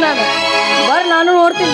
ನೋಡ್ತೀನಿ ನಾನು ಬರ್ರಿ ನಾನು ನೋಡ್ತೀನಿ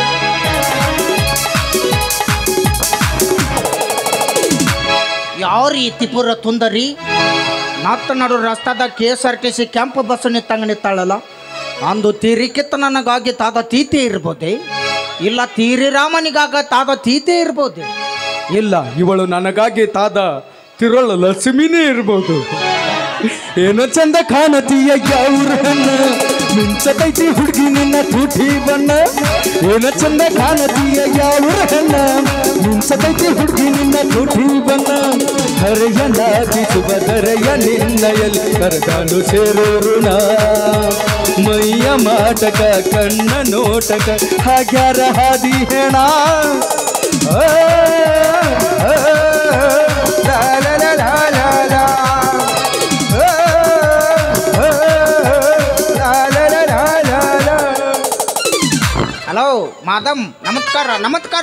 ಯಾವ ರೀತಿ ಪುರ ತುಂದರಿ ನತ್ತ ನಡು ರಸ್ತಾದ K S R T C ಕೆಂಪು ಬಸ್ ನಿತ್ತಂಗ ನಿತ್ತಾಳಲ್ಲ ಅಂದು ತೀರಿಕಿತ್ತ ನನಗಾಗಿ ತಾದ ತೀತೆ ಇರ್ಬೋದೆ ಇಲ್ಲ ತೀರಿ ರಾಮನಿಗಾಗ ತಾದ ತೀತೆ ಇರ್ಬೋದೆ ಇಲ್ಲ ಇವಳು ನನಗಾಗಿ ತಾದ ತಿರುಳು ಲಕ್ಷ್ಮಿನೇ ಇರ್ಬೋದು ಏನೋ ಚಂದ ಕಾಣತೀಯ ಯಾವ್ರನ್ನ ಮಿಂಚತೈತಿ ಹುಡುಗಿ ನಿನ್ನ ತುಟಿ ಬಣ್ಣ ಏನೋ ಚಂದ ಕಾಣತೀಯ ಯಾವ್ರನ್ನ ಮಿಂಚತೈತಿ ಹುಡುಗಿ ನಿನ್ನ ತುಟಿ ಬಣ್ಣ ಹರೆಯನಾಗಿ ಸುಭದರೆಯ ನಿನ್ನಯಲ್ಲಿ ಕರೆದಾನು ಸೇರೋರುಣ ಮೈಯ ಮಾಟಕ ಕಣ್ಣ ನೋಟಕ ಹಾಗ್ಯಾರ ಹಾದಿ ಹೆಣ ಆ, ಆ, ಲಾ, ಲಾ, ಲಾ, ಲಾ, ಲಾ, ಲಾ. ಆ, ಆ, ಲಾ, ಲಾ, ಲಾ, ಲಾ, ಲಾ, ಲಾ. ಹಲೋ ಮಾದಮ್ ನಮಸ್ಕಾರ ನಮಸ್ಕಾರ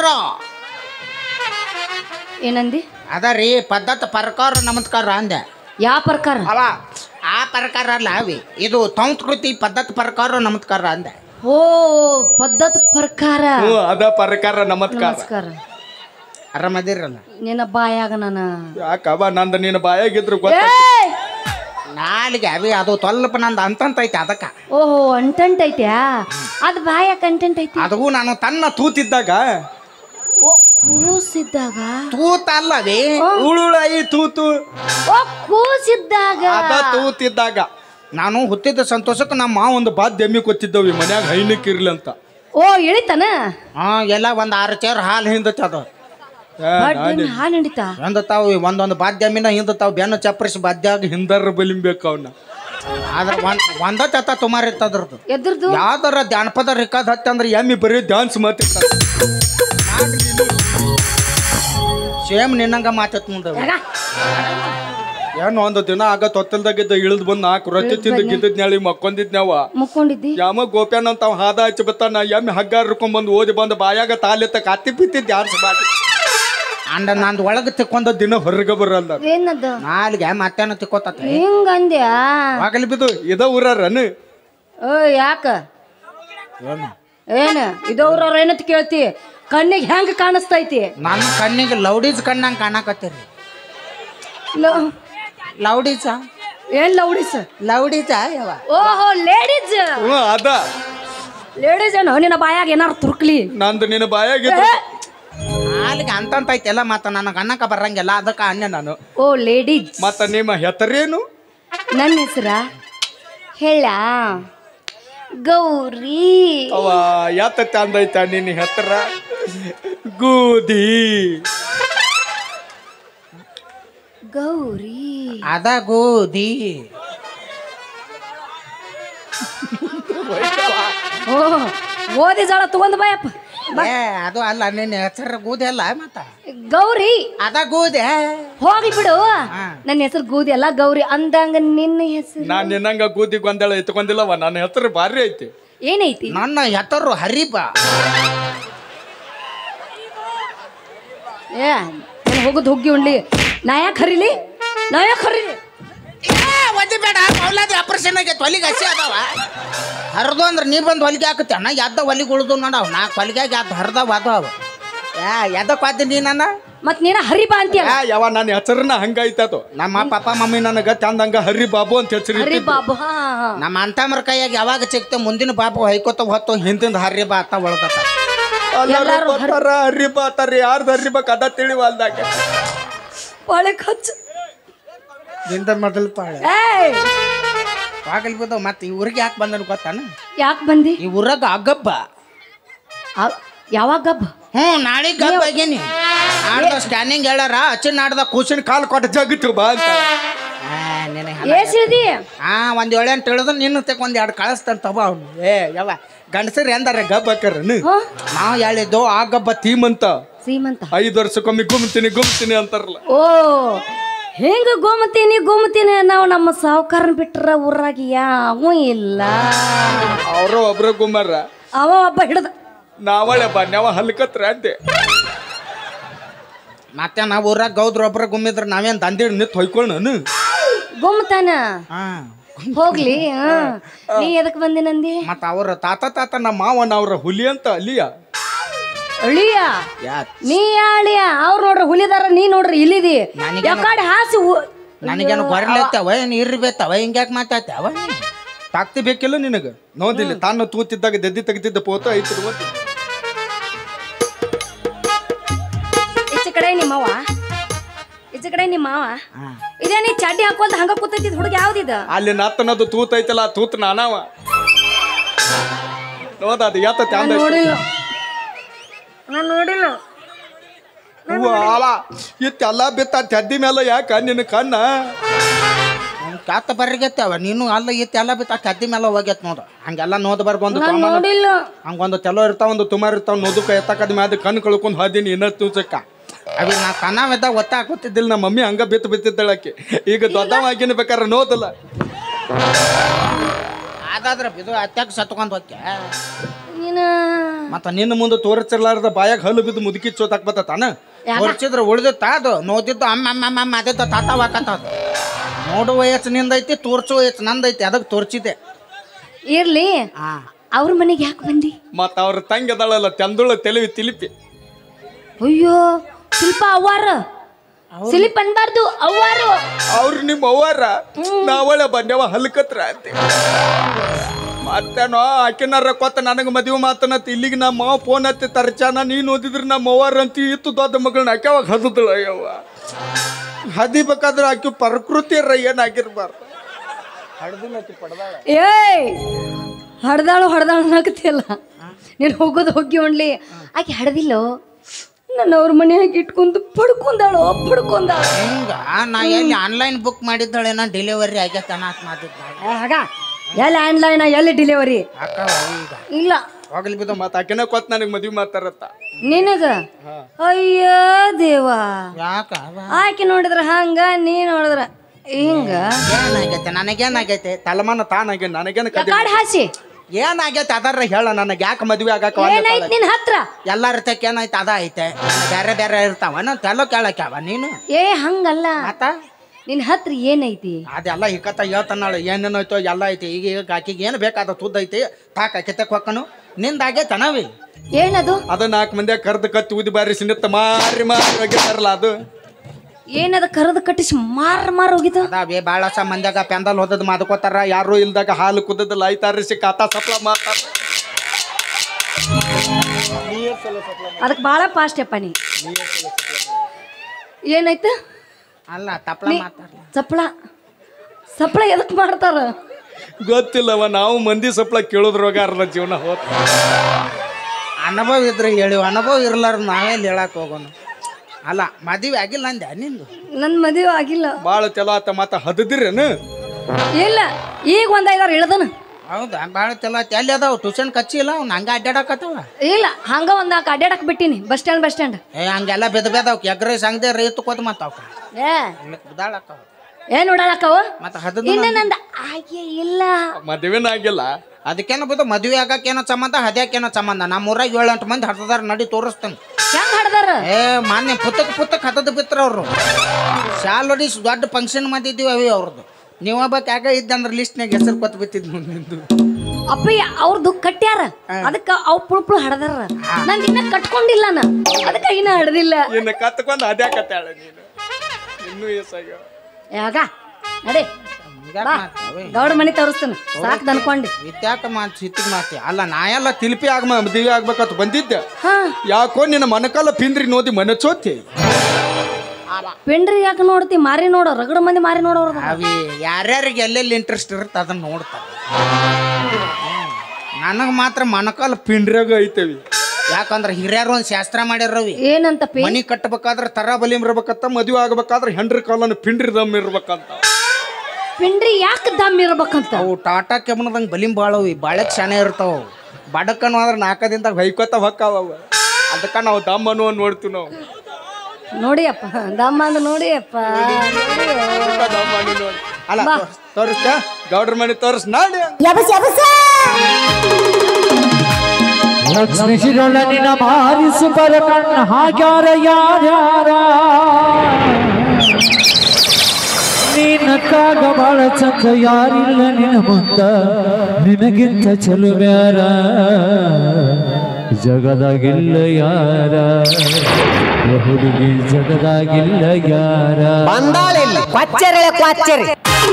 ಏನಂದಿ ಅದ ರೀ ಪದ್ಧತ ಪ್ರಕಾರ ನಮಸ್ಕಾರ ಅಂದೆ ಯಾವ ಪ್ರಕಾರ ಅಲ್ಲ ಆ ಪ್ರಕಾರ ಅಲ್ಲ ಅವಿ ಇದು ಸಂಸ್ಕೃತಿ ಪದ್ಧತಿ ಪ್ರಕಾರ ನಮಸ್ಕಾರ ಅಂದೆ ಓ ಪದ್ಧತಿ ಪ್ರಕಾರ ಹ್ಞೂ ಅದ ಪ್ರಕಾರ ನಮಸ್ಕಾರ ನಮಸ್ಕಾರ ಆರಾಮದಿರಲ್ಲ ನಿನ್ನ ಬಾಯಾಗ ನಾನು ಯಾಕವ ನಂದು ನಿನ್ನ ಬಾಯಾಗಿದ್ರು ಗೊತ್ತ ಏಯ್! ನಾಲಿಗೆ ಅವಿ ಅದು ಸ್ವಲ್ಪ ನಂದು ಅಂತಂತ ಐತೆ ಅದಕ್ಕೆ ಓಹೋ ಅಂಟಂಟ್ ಐತ್ಯಾ ಅದು ಬಾಯ ಕಂಟೆಂಟ್ ಐತಿ ಅದು ನಾನು ತನ್ನ ತೂತಿದ್ದಾಗ ಓ ಕೂಸಿದ್ದಾಗ ತೂತ ಅಲ್ಲವೇ ಉಳುಳಾಯಿ ತೂತು ಓ ಕೂಸಿದ್ದಾಗ ಅದ ತೂತಿದ್ದಾಗ ನಾನು ಹುಟ್ಟಿದ ಸಂತೋಷಕ್ಕೆ ನಮ್ಮ ಮಾವ ಒಂದು ಬಾದ್ ಎಮ್ಮಿ ಕೊತ್ತಿದ್ದವಿ ಮನ್ಯಾಗ ಹೈನಕ್ ಇರ್ಲಿ ಅಂತ ಓ ಇಳಿತಾನ ಹಾ ಎಲ್ಲ ಒಂದ್ ಆರು ಚೇರ್ ಹಾಲು ಹಿಂದತ್ ಅದು ಏ, ಬಟ್ ಹಾಲು ಹಿಂಡಿತಾ ಹಿಂದತಾವ್ ಒಂದೊಂದು ಬಾದ್ಯಮಿನ ಹಿಂದತಾವ್ ಬೆನ್ನು ಚಪ್ಪರಿಸಿ ಬಾದ್ಯಾಗ ಹಿಂದರ್ ಬಲಿಂಬೇಕು ಅವನ್ನ ಆದ್ರ ಒಂದ್ ಒಂದ ಚತ ತುಮಾರ್ ಇರ್ತದ್ರದ್ದು ಎದ್ರದ್ದು ಯಾವ್ದಾರ ಜಾನಪದ ರಿಕಾದ್ ಹತ್ತಿ ಅಂದ್ರೆ ಎಮ್ಮಿ ಬರೀ ಡ್ಯಾನ್ಸ್ ಮಾತಿರ್ತಾರ ಸೇಮ್ ನಿನ್ನಂಗ ಮಾತೈತ್ ಮುಂದೆ ಏನು ಒಂದು ದಿನ ಆಗ ತೊತ್ತಲ್ದಾಗಿದ್ದ ಇಳಿದ್ ಬಂದ್ ನಾಲ್ಕು ರೊಟ್ಟಿ ತಿಂದು ಗಿದ್ದದ್ ನಾಳಿ ಮಕ್ಕೊಂದಿದ್ನ್ಯಾವ ಮುಕ್ಕೊಂಡಿದ್ದಿ ಯಾಮ ಗೋಪ್ಯಾನ ಅಂತ ಅವ ಹಾದ ಹಚ್ಚಿ ಬತ್ತಾನ ಎಮ್ಮಿ ಹಗ್ಗ ಹರ್ಕೊಂಡ್ ಬಂದು ಓದಿ ಬಂದು ಬಾಯಾಗ ತಾಲಿತ್ತ ಕತ್ತಿ ಬಿತ್ತಿ ಡ್ಯಾನ್ಸ್ ಮಾಡಿ ಅಂಡ ನಂದು ಒಳಗೆ ತಿಕ್ಕೊಂಡ ದಿನ ಹೊರಗೆ ಬರಲ್ಲ ಏನದ ನಾಲ್ಗೆ ಮತ್ತೇನ ತಿಕ್ಕೋತತೆ ಹಿಂಗಂದ್ಯಾ ಆಗಲಿ ಬಿದ್ದು ಇದ ಊರನ್ ಓ ಯಾಕ ಏನು ಏನ ಇದವ್ರ ಏನಂತ ಕೇಳ್ತಿ ಕಣ್ಣಿಗೆ ಹೆಂಗ್ ಕಾಣಿಸ್ತೈತಿ ನನ್ನ ಕಣ್ಣಿಗೆ ಲೌಡೀಸ್ ಕಣ್ಣಂಗೆ ಕಾಣಕತ್ತೀರಿ ಲ- ಲೌಡೀಸ ಏನ್ ಲೌಡೀಸ್ ಲೌಡೀಸ ಯಾವ ಓಹೋ ಲೇಡೀಸ್ ಹ್ಞೂ ಅದ ಲೇಡೀಸ್ ಏನೋ ನಿನ್ನ ಬಾಯಾಗ ಏನಾರು ತುರ್ಕ್ಲಿ ನಂದು ನಿನ್ನ ಬಾಯಾಗಿದ್ದು ನಾಲ್ಗೆ ಅಂತಂತ ಐತೆಲ್ಲ ಮತ್ತ ನನಗೆ ಅನ್ನಕ ಬರಂಗಿಲ್ಲ ಅದಕ್ಕೆ ಅನ್ಯ ನಾನು ಓ ಲೇಡೀಸ್ ಮತ್ತ ನಿಮ್ಮ ಹೆಸರೇನು ನನ್ನ ಹೆಸರ ಹೇಳ ಗೌರಿ ಅವ ಯಾತ ಚಂದೈತ ನಿನ್ನ ಹೆಸರ ಗೂದಿ ಗೌರಿ ಅದ ಗೋಧಿ ಓ ಓದಿ ಜಳ ತಗೊಂಡ್ ಬಾಯಪ್ಪ ಏ ಅದು ಅಲ್ಲ ನಿನ್ನ ಹೆಸರು ಗೋಧಿ ಅಲ್ಲ ಮತ್ತ ಗೌರಿ ಅದ ಗೋಧಿ ಹೋಗಿ ಬಿಡು ಹಾ. ನನ್ನ ಹೆಸರು ಗೂದಿ ಅಲ್ಲ ಗೌರಿ ಅಂದಂಗ ನಿನ್ನ ಹೆಸರು ನಾನ್ ನಿನ್ನಂಗ ಗೂದಿ ಗೊಂದಳ ಎತ್ಕೊಂಡಿಲ್ಲವ ನನ್ನ ಹೆಸರು ಭಾರಿ ಐತಿ ಏನೈತಿ ನನ್ನ ಹೆಸರು ಹರಿಬ ಏ ನಾನು ಹೋಗುದು ಹುಗ್ಗಿ ಉಣ್ಲಿ ನಾ ಯಾಕೆ ಹರಿಲಿ ನಾ ಯಾಕೆ ಹರಿಲಿ ಒದ್ದಿ ಬೇಡ ಮೌಲಾದಿ ಆಪರೇಷನ್ ಆಗೈತೆ ಹೊಲಿಗೆ ಹಸಿ ಅದಾವ ಹರಿದು ಅಂದ್ರೆ ನೀ ಬಂದು ಹೊಲಿಗೆ ಹಾಕತ್ತೆ ಅಣ್ಣ ಎದ್ದ ಹೊಲಿಗೆ ಉಳ್ದು ನೋಡವ್ ನಾಲ್ಕು ಹೊಲಿಗೆ ಎದ್ದು ಹರಿದವ ಅದಾವ ಏ ಎದಕ್ಕೆ ವಾದ್ಯ ನೀ ನನ್ನ ಮತ್ ನೀನ ಹರಿಬಾ ಅಂತೀಯಲ್ಲ ಆ, ಯಾವ ನನ್ನ ಹೆಸರನ್ನ ಹಂಗೈತದು ನಮ್ಮ ಪಾಪ ಮಮ್ಮಿ ನನಗ ಚಂದಂಗ ಹರಿ ಬಾಬು ಅಂತ ಹೆಸರು ಹರಿ ಬಾಬು ಹಾ ಹಾ ನಮ್ಮ ಅಂತಮ್ರ ಕೈಯಾಗ ಯಾವಾಗ ಸಿಕ್ತೆ ಮುಂದಿನ ಬಾಬು ಹೊಯ್ಕೋತ ಹೊತ್ತು ಹಿಂದಿಂದ ಹರಿ ಬಾ ಅತ್ತ ಒಳಗತ್ತ ಎಲ್ಲಾರು ಬರ್ತಾರ ಹರಿ ಬಾತಾರ ಯಾರ್ದು ಹರಿ ಬಾ ಕದ ತಿಳಿವಲ್ದಾಗ ಒಳಗ್ ಹಚ್ಚ ಹಿಂದ ಮೊದಲು ಪಾಳೆ ಏಯ್ ಆಗಲ್ ಬಿದ್ದು ಮತ್ತೆ ಈ ಊರಿಗೆ ಯಾಕೆ ಬಂದನು ಗೊತ್ತಾನ ಯಾಕೆ ಬಂದಿ ಈ ಊರಾಗ ಅಗಬ್ಬ ಆ- ಯಾವಾಗ ಗಬ್ಬ ಹ್ಞೂ ನಾಳೆ ಗಬ್ಬ ಆಗೇನಿ ನಾಡ್ದ ಸ್ಕ್ಯಾನಿಂಗ್ ಹೇಳ್ಯಾರ ಅಚ್ಚಿ ನಾಡ್ದ ಕೂಸಿನ ಕಾಲ್ ಕೊಟ್ಟ ಜಗತ್ತು ಬಾ ಅಂತ ಆ, ನಿನಗೆ ಏಸಿಳ್ದಿ ಹಾ ಒಂದ್ ಏಳು ಎಂಟು ಹೇಳಿದ್ರು ನಿನ್ನ ತೆಕ್ ಒಂದ್ ಎರಡು ಕಳಿಸ್ತಾನೆ ತಗೋ ಅವ್ನು ಏ ಯಾವ ಗಂಡಸರು ಎಂದಾರ ಗಬ್ಬ ಹಾಕರನು ಹಾ ನಾವು ಹೇಳಿದ್ದು ಆ ಗಬ್ಬ ತೀಮಂತ ಸೀಮಂತ ಐದು ವರ್ಷಕ್ಕೊಮ್ಮೆ ಗುಮ್ತೀನಿ ಗುಮ್ತೀನಿ ಅಂತಾರಲ್ಲ ಓ ಹೆಂಗ ಗೋಮತೀನಿ ಗೋಮತೀನಿ ನಾವು ನಮ್ಮ ಸಾವುಕಾರನ್ ಬಿಟ್ರ ಊರಾಗ ಯಾವೂ ಇಲ್ಲ ಅವರು ಒಬ್ರ ಗುಮ್ಮರ ಅವ ಒಬ್ಬ ಹಿಡ್ದ ನಾವಳೆ ಬಾ ನಾವ ಹಲ್ಕತ್ರ ಅಂತೆ ಮತ್ತೆ ನಾವು ಊರಾಗ ಗೌದ್ರ ಒಬ್ರ ಗುಮ್ಮಿದ್ರ ನಾವೇನ್ ದಂದಿ ನಿತ್ ಹೊಯ್ಕೊಳ್ಳ ನಾನು ಗುಮ್ತಾನ ಹಾ ಹೋಗ್ಲಿ ಹಾ ನೀ ಎದಕ್ ಬಂದಿ ನಂದಿ ಮತ್ತ ಅವ್ರ ತಾತ ತಾತ ನಮ್ಮ ಮಾವನ ಅವ್ರ ಹುಲಿ ಅಂತ ಅಲ್ಲಿಯ ಅಳಿಯ ಯಾ ನೀ ಅಳಿಯ ಅವ್ರು ನೋಡ್ರಿ ಹುಲಿದಾರ ನೀ ನೋಡ್ರಿ ಇಲ್ಲಿದಿ ನನಗೇನು- ಯಾಕಡೆ ಹಾಸಿ ಉ- ನನಗೇನು ಗೊರ್ಲೆತ್ತವ ಏನು ಇರ್ಬೇತವ ಹಿಂಗ್ಯಾಕೆ ಮಾತಾಡ್ತಾವ ತಾಕ್ತಿ ಬೇಕಿಲ್ಲ ನಿನಗ ನೋದಿಲ್ಲ ತಾನು ತೂತಿದ್ದಾಗ ದದ್ದಿ ತೆಗಿತಿದ್ದ ಪೋತ ಐತಿ ಗೊತ್ತು ಈಚೆ ಕಡೆ ನಿಮ್ಮವ್ವ ಈಚೆ ಕಡೆ ನಿಮ್ಮ ಮಾವ ಇದೇ ನೀ ಚಡ್ಡಿ ಹಾಕೊಂತ ಹಂಗ ಕೂತೈತಿ ಹುಡುಗ ಯಾವ್ದಿದ ಅಲ್ಲಿ ನತ್ತನದು ತೂತ್ ಐತಲ್ಲ ಆ ತೂತ್ ನಾನವ ನೋದ ಅದು ಯಾತ ತ್ಯಾಂದ ನೋಡಿಲ್ಲ ನಾನು ನೋಡಿಲ್ಲ ಅಲ ಇತ್ತೆಲ್ಲ ಬಿತ್ತ ತೆದ್ದಿ ಮೇಲೆ ಯಾಕ ನಿನ್ನ ಕಣ್ಣ ಕಾತ ಬರ್ಗೆತ್ತವ ನೀನು ಅಲ್ಲ ಇತ್ತು ಎಲ್ಲ ಬಿತ್ತ ಕದ್ದಿ ಮೇಲೆ ಹೋಗ್ಯತ್ ನೋಡು ಹಂಗೆಲ್ಲ ನೋದ್ ಬರ್ಬಂದು ನಾನು ನೋಡಿಲ್ಲ ಹಂಗೊಂದು ತೆಲೋ ಇರ್ತಾವ ಒಂದು ತುಮಾರ್ ಇರ್ತಾವ ನೋದಕ್ಕ ಎತ್ತಕದ ಮ್ಯಾದ ಕಣ್ ಕಳ್ಕೊಂಡ್ ಹಾದಿನಿ ಇನ್ನ ತೂಚಕ್ಕ ಅವಿ ನಾ ಸಣ್ಣವಿದ್ದ ಒತ್ತ ಗೊತ್ತಿದ್ದಿಲ್ಲ ನಮ್ಮ ಮಮ್ಮಿ ಹಂಗ ಬಿತ್ತು ಬಿತ್ತಿದ್ದಳಕ್ಕೆ ಈಗ ದೊಡ್ಡವಾಗಿನ ಬೇಕಾರೆ ನೋದಲ್ಲ ಅದಾದ್ರ ಇದು ಅತ್ಯಾಗ ಸತ್ಕೊಂಡ್ ಹೋಗ್ಯ ನೀನು ಮತ್ತ ನಿನ್ನ ಮುಂದೆ ತೋರಿಸಿರ್ಲಾರ್ದ ಬಾಯಾಗ ಹಲ್ಲು ಬಿದ್ದು ಮುದುಕಿ ಚೋತಾಕ್ ಬತ್ತಾನ ತೋರ್ಸಿದ್ರ ಉಳ್ದಿತ್ತ ಅದು ನೋದಿದ್ದು ಅಮ್ಮ ಅಮ್ಮ ಅಮ್ಮ ಅಮ್ಮ ಅದಿದ್ದ ತಾತ ಹಾಕತ್ತದ ನೋಡು ವಯಸ್ಸು ನಿಂದೈತಿ ತೋರ್ಸು ವಯಸ್ಸು ನಂದೈತಿ ಅದಕ್ಕೆ ತೋರ್ಸಿದೆ ಇರ್ಲಿ ಹಾ ಅವ್ರ ಮನೆಗೆ ಯಾಕೆ ಬಂದಿ ಮತ್ತ ಅವ್ರ ತಂಗಿ ಅದಾಳಲ್ಲ ತೆಂದುಳ ತೆಲಿವಿ ತಿಲಿಪಿ ಅಯ್ಯೋ ಶಿಲ್ಪ ಅವ್ವಾರ ಸಿಲಿಪ್ ಅನ್ಬಾರ್ದು ಅವ್ವಾರು ಅವ್ರು ನಿಮ್ಮ ಅವ್ವಾರ ನಾವಳೆ ಬಂದೇವ ಹಲ್ಕತ್ರ ಅಂತ ಮತ್ತೇನೋ ಆಕಿನಾರ ಕೊತ್ತ ನನಗೆ ಮದುವೆ ಮಾತನತ್ ಇಲ್ಲಿಗೆ ನಮ್ಮ ಮಾವ ಫೋನ್ ಹತ್ತಿ ತರ್ಚಾನ ನೀನು ಓದಿದ್ರೆ ನಮ್ಮ ಅವ್ವಾರ ಅಂತ ಇತ್ತು ದೊಡ್ಡ ಮಗಳನ್ನ ಆಕ್ಯಾವಾಗ ಹದದಳ ಅಯ್ಯವ್ವ ಹದಿಬೇಕಾದ್ರೆ ಆಕಿ ಪ್ರಕೃತಿ ಏನಾಗಿರ್ಬಾರ್ದು ಹಡ್ದಿಲ್ಲ ಆಕಿ ಪಡ್ದಾಳ ಏಯ್ ಹಡ್ದಾಳು ಹಡ್ದಾಳು ಅನ್ನಕತ್ತಿಯಲ್ಲ ನೀನು ಹೋಗೋದು ಹೋಗಿ ಒಣ್ಲಿ ಆಕೆ ಹಡ್ದಿಲ್ಲೋ ನನ್ನ ಅವ್ರ ಮನೆಯಾಗ ಇಟ್ಕೊಂಡು ಪಡ್ಕೊಂಡಾಳು ಪಡ್ಕೊಂಡಾಳು ಹಿಂಗ ನಾ ಎಲ್ಲಿ ಆನ್ಲೈನ್ ಬುಕ್ ಮಾಡಿದ್ದಳೇನ ಡೆಲಿವರಿ ಆಗೈತನ ಅಂತ ಮಾತಿದ್ದಾಳೆ ಆಗ ಎಲ್ಲಿ ಆನ್ಲೈನ್ ಎಲ್ಲಿ ಡೆಲಿವರಿ ಅಕ್ಕವ ಈಗ ಇಲ್ಲ ಹೋಗ್ಲಿ ಬಿದ್ದು ಮತ್ತೆ ಆಕಿನ ಕೊತ್ ನನಗೆ ಮದುವೆ ಮಾತಾರತ್ತ ನಿನಗ ಅಯ್ಯೋ ದೇವಾ ಯಾಕ ಆಕೆ ನೋಡಿದ್ರ ಹಂಗ ನೀ ನೋಡಿದ್ರ ಹಿಂಗ ಏನಾಗೈತೆ ನನಗೇನಾಗೈತೆ ತಲಮಾನ ತಾನಾಗೆ ನನಗೇನು ಕದಿ ಕಾಡ್ ಹಾಸಿ ಏನಾಗೈತೆ ಅದರ ಹೇಳ ನನಗೆ ಯಾಕೆ ಮದ್ವೆ ಆಗಾಕ ಏನಾಯ್ತು ನಿನ್ ಹತ್ರ ಎಲ್ಲಾರ ತಕ್ಕ ಏನಾಯ್ತು ಅದ ಐತೆ ಬೇರೆ ಬೇರೆ ಇರ್ತಾವ ನಾ ತೆಲೋ ಕೇಳಕ್ಯಾವ ನೀನು ಏ ಹಂಗಲ್ಲ ಮತ್ತ ನಿನ್ ಹತ್ರ ಏನೈತಿ ಅದೆಲ್ಲ ಹಿಕ್ಕತ್ತ ಹೇಳ್ತಾನಾಳು ಏನೇನೈತೋ ಎಲ್ಲ ಐತಿ ಈಗ ಈಗ ಆಕಿಗೆ ಏನು ಬೇಕಾದ ತುದ್ದ ಐತಿ ತಾಕ ಕಿತ್ತಕ್ ಹೊಕ್ಕನು ನಿಂದ ಆಗೈತೆ ನಾವಿ ಏನದು ಅದು ನಾಲ್ಕು ಮಂದಿ ಕರ್ದು ಕತ್ತಿ ಊದಿ ಬಾರಿ ಸಿನಿತ್ತ ಮಾರಿ ಮಾರಿ ಹೋಗಿರ್ತಾರಲ್ಲ ಅದು ಏನದ ಕರದು ಕಟ್ಟಿಸಿ ಮಾರ್ ಮಾರ್ ಹೋಗಿದ್ದು ಅದಾವೆ ಭಾಳ ಸ ಮಂದ್ಯಾಗ ಪೆಂದಲ್ ಹೋದದ್ ಮಾದ್ಕೋತಾರ ಯಾರು ಇಲ್ದಾಗ ಹಾಲು ಕುದ್ದದಲ್ಲ ಐತಾರಿಸಿ ಕಾತಾ ಸಪ್ಲ ಮಾತಾಡ ಅದಕ್ಕೆ ಭಾಳ ಫಾಸ್ಟ್ ಅಪ್ಪ ನೀ ಏನಾಯ್ತು ಅಲ್ಲ ತಪ್ಪಲ ಮಾತಾಡ್ಲ ಸಪ್ಳ ಸಪ್ಳ ಎದಕ್ ಮಾಡ್ತಾರ ಗೊತ್ತಿಲ್ಲವ ನಾವು ಮಂದಿ ಸಪ್ಲ ಕೇಳೋದ್ರೊಳಗ ಅರ್ಧ ಜೀವನ ಹೋತ ಅನುಭವ ಇದ್ರೆ ಹೇಳಿವ ಅನುಭವ ಇರ್ಲಾರ ನಾವೆಲ್ಲಿ ಹೇಳಕ್ ಹೋಗೋನು ಅಲ್ಲ ಮದುವೆ ಆಗಿಲ್ಲ ಅಂದೆ ನಿಂದು ನನ್ನ ಮದುವೆ ಆಗಿಲ್ಲ ಭಾಳ ಚಲೋ ಆತ ಮಾತ ಹದದಿರೇನು ಇಲ್ಲ ಈಗ ಒಂದ್ ಐದಾರು ಇಳ್ದನ ಹೌದಾ ಭಾಳ ಚಲೋ ಆಯ್ತು ಎಲ್ಲಿ ಅದಾವ ಟ್ಯೂಷನ್ ಕಚ್ಚಿ ಇಲ್ಲ ಅವ್ನು ಹಂಗ ಅಡ್ಡಾಡಕತ್ತಾವ ಇಲ್ಲ ಹಂಗ ಒಂದ್ ನಾಲ್ಕು ಅಡ್ಡಾಡಕ್ ಬಿಟ್ಟಿನಿ ಬಸ್ ಸ್ಟ್ಯಾಂಡ್ ಬಸ್ ಸ್ಟ್ಯಾಂಡ್ ಏ ಹಂಗೆಲ್ಲ ಬೆದ ಬೆದವ್ ಎಗ್ರೈಸ್ ಹಂಗದೆ ರೈತ ಕೋತ ಮತ್ತಾವ ಏ ಬಿದಾಳಕ್ಕವ ಏನ್ ನೋಡಾಳಕ್ಕವ ಮತ್ತೆ ಹದದ ಇನ್ನ ನಂದ ಆಗೆ ಇಲ್ಲ ಮದುವೆನ ಆಗಿಲ್ಲ ಅದಕ್ಕೇನು ಬಿದ್ದು ಮದುವೆ ಆಗಕ್ಕೇನೋ ಸಂಬಂಧ ಹದ್ಯಾಕೇನೋ ಸಂಬಂಧ ನಮ್ಮ ಊರಾಗ ಏಳು ಎಂಟು ಮಂದಿ ಹಡ್ದಾರ ನಡಿ ತೋರಿಸ್ತಾನೆ ಹೆಂಗ್ ಹಡ್ದಾರ ಏ ಮಾನ್ಯ ಪುಸ್ತಕ ಪುಸ್ತಕ ಹದದ ಬಿತ್ರ ಅವರು ಶಾಲ್ ಹೊಡಿಸ್ ದೊಡ್ಡ ಫಂಕ್ಷನ್ ಮಾಡಿದ್ದೀವಿ ಅವಿ ಅವ್ರದ್ದು ನೀವು ಒಬ್ಬಕ್ಕೆ ಯಾಕೆ ಇದ್ದಂದ್ರೆ ಲಿಸ್ಟ್ನಾಗ ಹೆಸರು ಕೊತ್ತು ಬಿತ್ತಿದ್ ಮುಂದಿಂದು ಅಪ್ಪಯ್ಯ ಅವ್ರದ್ದು ಕಟ್ಟ್ಯಾರ ಅದಕ್ಕ ಅವ್ ಪುಳು ಪುಳು ಹಡ್ದಾರ ನಂದು ಇನ್ನ ಕಟ್ಕೊಂಡಿಲ್ಲ ನಾ ಅದಕ್ಕ ಇನ್ನ ಹಡ್ದಿಲ್ಲ ಇನ್ನು ಕತ್ಕೊಂಡು ಅದ್ಯಾಕತ್ತಾಳ ನೀನು ಇನ್ನೂ ಎಸಾಗ್ಯಾವ ಯಾಗ ನಡಿ ಬಾ ದೊಡ್ಡ ಮನೆ ತೋರಿಸ್ತಾನ ಸಾಕ್ ಅನ್ಕೊಂಡಿ ವಿತ್ಯಾಕ ಮಾತು ಸಿತ್ತಿಗೆ ಮಾತಿ ಅಲ್ಲ ನಾ ಎಲ್ಲ ತಿಲ್ಪಿ ಆಗ ಮದುವೆ ಆಗ್ಬೇಕಂತ ಬಂದಿದ್ದೆ ಹಾ ಯಾಕೋ ನಿನ್ನ ಮನಕಾಲ ಪಿಂದ್ರಿ ನೋದಿ ಮನೆ ಚೋತಿ ಪೆಂಡ್ರಿ ಯಾಕೆ ನೋಡ್ತಿ ಮಾರಿ ನೋಡೋ ರಗಡ ಮಂದಿ ಮಾರಿ ನೋಡೋರ್ದ ಅವಿ ಯಾರ್ಯಾರಿಗೆ ಎಲ್ಲೆಲ್ಲಿ ಇಂಟ್ರೆಸ್ಟ್ ಇರುತ್ತೆ ಅದನ್ನ ನೋಡ್ತಾರೆ ನನಗೆ ಮಾತ್ರ ಮೊಣಕಾಲ ಪಿಂಡ್ರಾಗ ಐತವಿ ಯಾಕಂದ್ರೆ ಹಿರಿಯರು ಒಂದು ಶಾಸ್ತ್ರ ಮಾಡ್ಯಾರವಿ ಏನಂತ ಪೇ ಮನಿ ಕಟ್ಟಬೇಕಾದ್ರೆ ತರ ಬಲಿಮ್ ಇರ್ಬೇಕಂತ ಮದುವೆ ಆಗ್ಬೇಕಾದ್ರೆ ಹೆಂಡ್ರಿ ಕಾಲನ ಪಿಂಡ್ರಿ ದಮ್ ಇರ್ಬೇಕಂತ ಪಿಂಡ್ರಿ ಯಾಕೆ ದಮ್ ಇರ್ಬೇಕಂತ ಅವು ಟಾಟಾ ಕೆಮ್ಮನದಂಗೆ ಬಲಿಂ ಬಾಳವಿ ಬಾಳಕ್ ಶಾನೆ ಇರ್ತಾವ ಬಡಕನು ಅಂದ್ರೆ ನಾಲ್ಕದಿಂದ ಹೊಯ್ಕೋತ ಹೊಕ್ಕಾವ ಅವ. ಅದಕ್ಕ ನಾವು ದಮ್ ಅನ್ನುವ ನೋಡ್ತೀವಿ ನಾವು ನೋಡಿ ಅಪ್ಪ ದಮ್ಮ ಅಂದ್ ನೋಡಿ ಅಪ್ಪ ಅದಕ್ಕ ದಮ್ ಅನ್ನು ನೋಡಿ ಅಲ್ಲ ತೋರಿಸ್ತ ಗೌಡ್ರ ಮನೆ ತೋರಿಸ್ ನಾಡಿ ಲಕ್ಷ್ಮಿ ಶಿರೋಳ ನಿನ್ನ ಮಾರಿಸು ಬರ ಕಣ್ಣ ಹಾಗ್ಯಾರ ಯಾರ್ಯಾರ ನೀನಕ್ಕಾಗ ಬಾಳ ಚಂದ ಯಾರಿಲ್ಲ ನಿನ ಮುಂದ ನಿನಗಿಂತ ಚಲುವ್ಯಾರ ಜಗದಾಗಿಲ್ಲ ಯಾರ ಓ ಹುಡುಗಿ ಜಗದಾಗಿಲ್ಲ ಯಾರ ಬಂದಾಳಿಲ್ಲಿ ಕ್ವಚ್ಚರೆ ಕ್ವಚ್ಚರೆ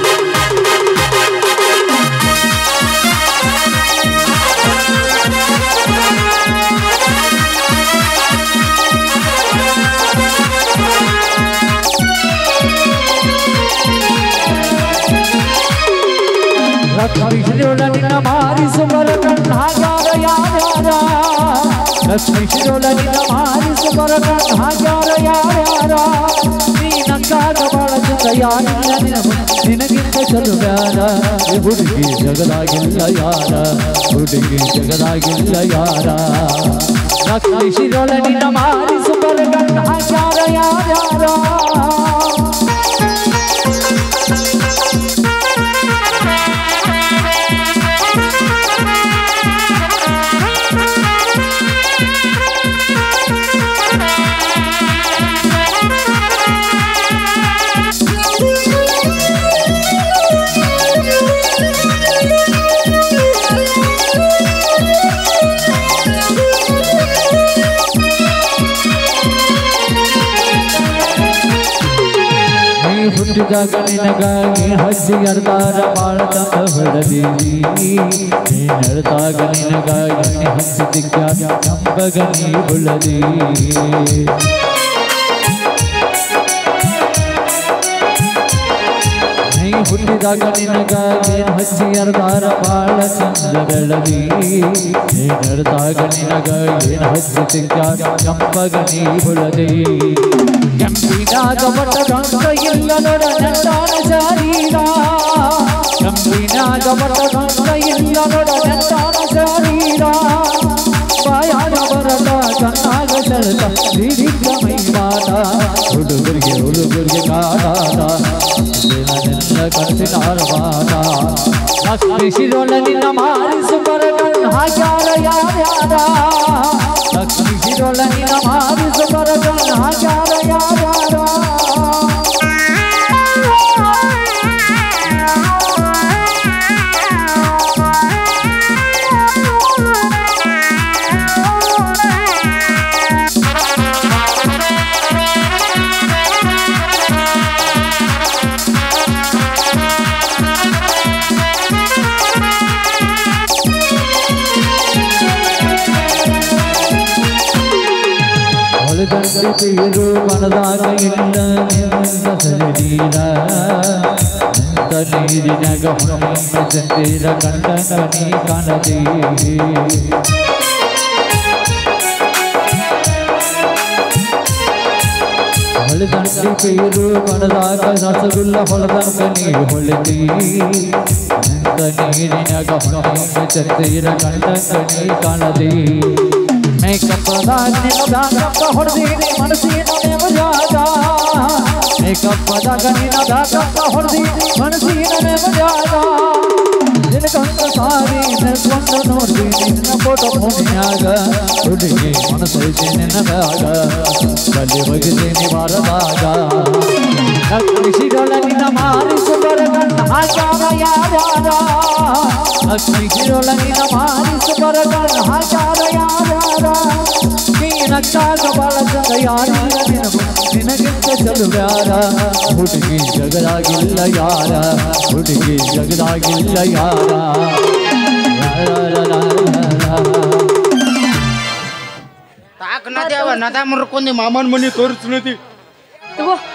ಲಕ್ಷ್ಮೀಶ್ವರ ನಿನ್ನ ಮಾರಿಸು ಬರ ಕಣ್ಣಾಗ್ಯಾರ ಯಾರ್ಯಾರ ಲಕ್ಷ್ಮೀಶ್ವರ ನಿನ್ನ ಮಾರಿಸು ಬರ ಕಣ್ಣಾಗ್ಯಾರ ಯಾರ್ಯಾರ ನೀನಕ್ಕಾಗ ಬಾಳ ಚಂದ ಯಾರಿಲ್ಲ ನಿನ ಮುಂದೆ ನಿನಗಿಂತ ಚಲುವ್ಯಾರ ಈ ಹುಡುಗಿ ಜಗದಾಗಿಲ್ಲ ಯಾರ ಹುಡುಗಿ ಜಗದಾಗಿಲ್ಲ ಯಾರ ಲಕ್ಷ್ಮೀಶ್ವರ ನಿನ್ನ ಮಾರಿಸು ಬರ ಕಣ್ಣಾಗ್ಯಾರ ಯಾರ್ಯಾರ ನೀ ಹುಟ್ಟಿದಾಗ ನಿನಗಾಗಿ ಹಸಿ ಅರ್ಧಾರ ಬಾಳ ತಂದ ಹೊಡೆದೀರಿ ನೀ ನಡೆದಾಗ ನಿನಗಾಗಿ ನೀ ಹಸಿ ದಿಕ್ಕ ನಂಬಗ ನೀ ಉಳದಿ ನೀ ಹುಟ್ಟಿದಾಗ ನಿನಗಾಗಿ ಹಸಿ ಅರ್ಧಾರ ಬಾಳ ಚಂದ ಬೆಳದಿ ನೀ ನಡೆದಾಗ ನಿನಗಾಗಿ ಹಸಿ ದಿಕ್ಕ ನಂಬಗ ನೀ ಉಳದಿ ಕೆಂಪಿನಾಗ ಬಟ್ಟಗಂಗ ಇಲ್ಲ ನೋಡ ನೆಟ್ಟಾನ ಶರೀರ ಕೆಂಪಿನಾಗ ಬಟ್ಟಗಂಗ ಇಲ್ಲ ನೋಡ ನೆಟ್ಟಾನ ಶರೀರ ಬಾಯಾಗ ಬರದ ಕಣ್ಣಾಗ ಸೆಳೆತ ಹಿಡಿದ ಮೈಮಾಟ ಹುಡುಗರಿಗೆ ಹುಡುಗರಿಗೆ ಕಾದಾಟ ದಿನನೆಲ್ಲ ಕನಸಿನ ಆರವಾಟ ಲಕ್ಷ್ಮೀ ಶಿರೋಳ ನಿನ್ನ ಮಾರಿಸು ಬರಗಣ್ಣ ಹಾಕ್ಯಾರ ಯಾರ್ಯಾರ ಲಕ್ಷ್ಮೀ ಶಿರೋಳ ನಿನ್ನ ಮಾರಿಸು ಬರಗಣ್ಣ ಹಾಕ್ಯಾರ ಯಾರ್ಯಾರ ಹೊಳದಂಡಿ ತೀರು ಮನದಾಗ ಇಲ್ಲ ನಿನ್ನ ಸರಿದೀರ ನಿಂತ ನೀರಿನಾಗ ಹೊಣ್ಣಿನ ಚಂದಿರ ಕಂಡನ ನೀ ಕಾಣದಿ ಹೊಳದಂಡಿ ಪೀರು ಮನದಾಗ ರಸಗುಲ್ಲ ಹೊಳದಂಗ ನೀ ಹೊಳೆದಿ ನಿಂತ ನೀರಿನಾಗ ಹೊಣ್ಣಿನ ಚಂದಿರ ಕಂಡನ ನೀ ಕಾಣದಿ ಮೇಕಪ್ ನಿನ್ನದಾಗ ಹೊಡೆದೀನಿ ಮನಸ್ಸಿನ ನೆಮಜಾಗ ಮೇಕಪ್ ದಾಗ ನಿನ್ನದಾಗ ಹೊಡೆದೀನಿ ಮನಸ್ಸಿನ ನೆಮಜಾಗ ನಿನಗಂತ ಸಾರಿ ನೆನ್ಸ್ಕೊಂಡು ನೋಡ್ತೀನಿ ನಿನ್ನ ಫೋಟೋ ಫೋನ್ಯಾಗ ಹುಡುಗಿ ಮನಸ್ಸೈತಿ ನಿನ್ನದಾಗ ಬಲ್ಲಿ ಹೋಗಿದ್ದೀನಿ ಬಾರದಾಗ ಲಕ್ಷ್ಮಿಗಳ ನಿನ್ನ ಮಾರಿಸು ಬರಗಣ್ಣ ಹಾಕ್ಯಾರ ಯಾರ್ಯಾರ ಲಕ್ಷ್ಮಿಗಳ ನಿನ್ನ ಮಾರಿಸು ಬರಗಣ್ಣ ಹಾಕ್ಯಾರ ಯಾರ್ಯಾರ ನೀನಕ್ಕಾಗ ಬಾಳ ಚಂದ ಯಾರಿಲ್ಲ ನಿನ ನಿನಗಿಂತ ಚಲುವ್ಯಾರ ಹುಡುಗಿ ಜಗದಾಗಿಲ್ಲ ಯಾರ ಹುಡುಗಿ ಜಗದಾಗಿಲ್ಲ ಯಾರ ಲಾ, ಲಾ, ಲಾ, ಲಾ, ಲಾ. ತಾಕ ನದ್ಯಾವ ನದ ಮುರ್ಕೊಂಡಿ ಮಾಮನ ಮನಿ ತೋರಿಸ್ನತಿ ತಗೋ